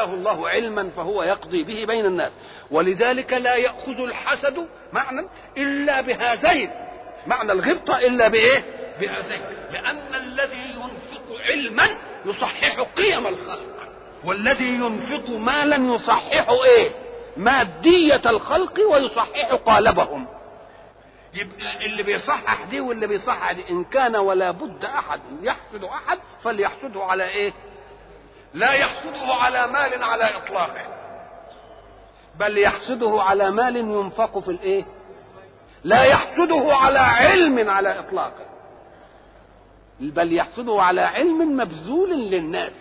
آتاه الله علما فهو يقضي به بين الناس ولذلك لا يأخذ الحسد معنى إلا بهذين معنى الغبطة إلا بإيه بهذين لأن الذي ينفق علما يصحح قيم الخلق والذي ينفق مالا يصحح إيه مادية الخلق ويصحح قالبهم يبقى اللي بيصحح دي واللي بيصحح دي ان كان ولا بد احد يحسد احد فليحسده على ايه لا يحسده على مال على اطلاقه بل يحسده على مال ينفق في الايه لا يحسده على علم على اطلاقه بل يحسده على علم مبذول للناس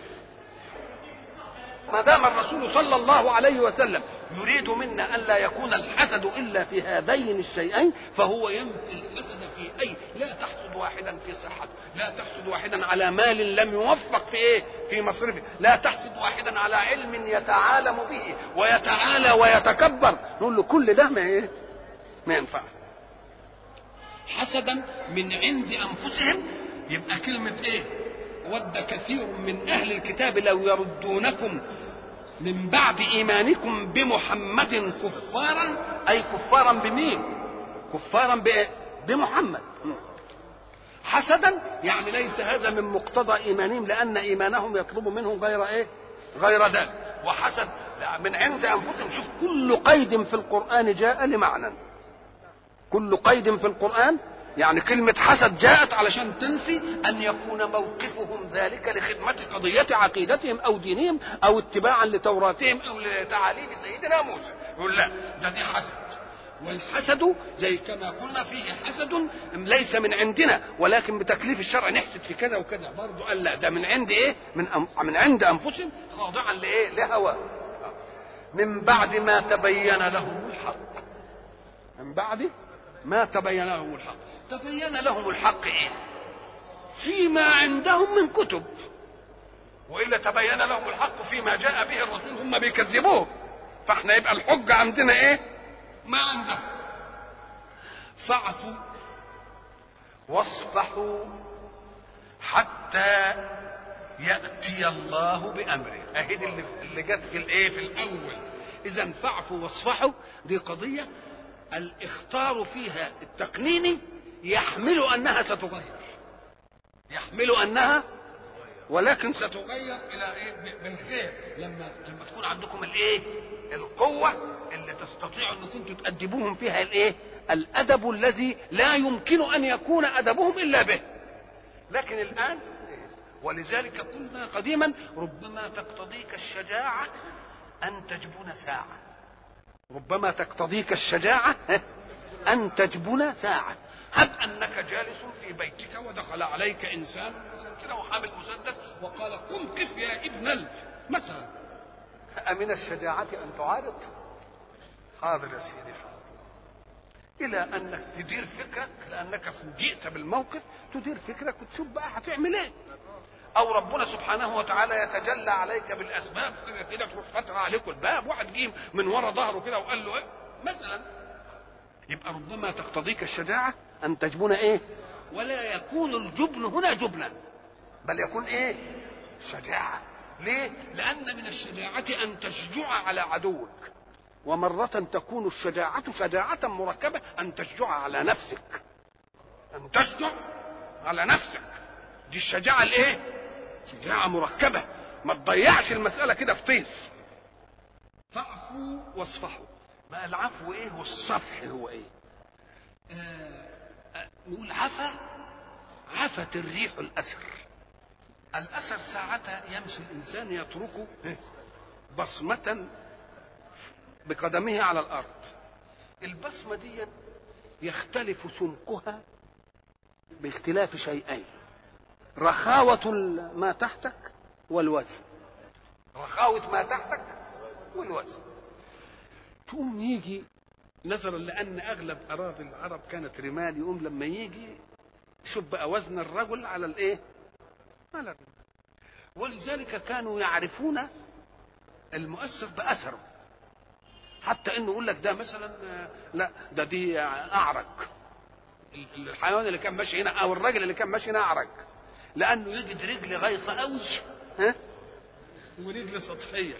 ما دام الرسول صلى الله عليه وسلم يريد منا الا يكون الحسد الا في هذين الشيئين فهو ينفي الحسد في اي لا تحسد واحدا في صحته لا تحسد واحدا على مال لم يوفق في ايه في مصرفه لا تحسد واحدا على علم يتعالم به ويتعالى ويتكبر نقول له كل ده ما ايه ما ينفعش حسدا من عند انفسهم يبقى كلمه ايه ود كثير من اهل الكتاب لو يردونكم من بعد ايمانكم بمحمد كفارا اي كفارا بمين كفارا بإيه؟ بمحمد حسدا يعني ليس هذا من مقتضى ايمانهم لان ايمانهم يطلب منهم غير ايه غير ذلك وحسد من عند انفسهم شوف كل قيد في القران جاء لمعنى كل قيد في القران يعني كلمة حسد جاءت علشان تنفي أن يكون موقفهم ذلك لخدمة قضية عقيدتهم أو دينهم أو اتباعا لتوراتهم أو لتعاليم سيدنا موسى يقول لا ده دي حسد والحسد زي كما قلنا فيه حسد ليس من عندنا ولكن بتكليف الشرع نحسد في كذا وكذا برضه قال لا ده من عند ايه من أم من عند انفسهم خاضعا لايه لهوى من بعد ما تبين لهم الحق من بعد ما تبين لهم الحق تبين لهم الحق ايه فيما عندهم من كتب والا تبين لهم الحق فيما جاء به الرسول هم بيكذبوه فاحنا يبقى الحجه عندنا ايه ما عندهم فاعفوا واصفحوا حتى ياتي الله بامره اهي دي اللي, اللي جت في الايه في الاول اذا فاعفوا واصفحوا دي قضيه الاختار فيها التقنيني يحمل انها ستغير يحمل انها ولكن ستغير الى ايه بالخير لما لما تكون عندكم الايه القوه اللي تستطيعوا انكم انتم تأدبوهم فيها الايه الادب الذي لا يمكن ان يكون ادبهم الا به لكن الان ولذلك قلنا قديما ربما تقتضيك الشجاعه ان تجبن ساعه ربما تقتضيك الشجاعه ان تجبن ساعه هب انك جالس في بيتك ودخل عليك انسان مثلا كده وحامل مسدس وقال قم قف يا ابن ال مثلا أمن الشجاعة أن تعارض حاضر يا سيدي حاضر إلى أنك تدير فكرك لأنك فوجئت بالموقف تدير فكرك وتشوف بقى هتعمل إيه أو ربنا سبحانه وتعالى يتجلى عليك بالأسباب حاجة كده تروح فترة عليكم الباب واحد جه من ورا ظهره كده وقال له إيه مثلا يبقى ربما تقتضيك الشجاعة أن تجبن إيه ولا يكون الجبن هنا جبنا بل يكون إيه شجاعة ليه لأن من الشجاعة أن تشجع على عدوك ومرة تكون الشجاعة شجاعة مركبة أن تشجع على نفسك أن تشجع على نفسك دي الشجاعة الإيه شجاعة مركبة ما تضيعش المسألة كده في طيس فاعفوا واصفحوا بقى العفو ايه والصفح هو ايه آه نقول عفا عفت الريح الأسر الأثر ساعتها يمشي الإنسان يتركه بصمة بقدمه على الأرض البصمة دي يختلف سمكها باختلاف شيئين رخاوة ما تحتك والوزن رخاوة ما تحتك والوزن تقوم يجي نظرا لأن أغلب أراضي العرب كانت رمال يقوم لما يجي شوف بقى وزن الرجل على الإيه على الرمال ولذلك كانوا يعرفون المؤثر بأثره حتى انه يقول لك ده مثلا لا ده دي اعرج الحيوان اللي كان ماشي هنا او الراجل اللي كان ماشي هنا اعرج لانه يجد رجل غيصه قوي ها ورجل سطحيه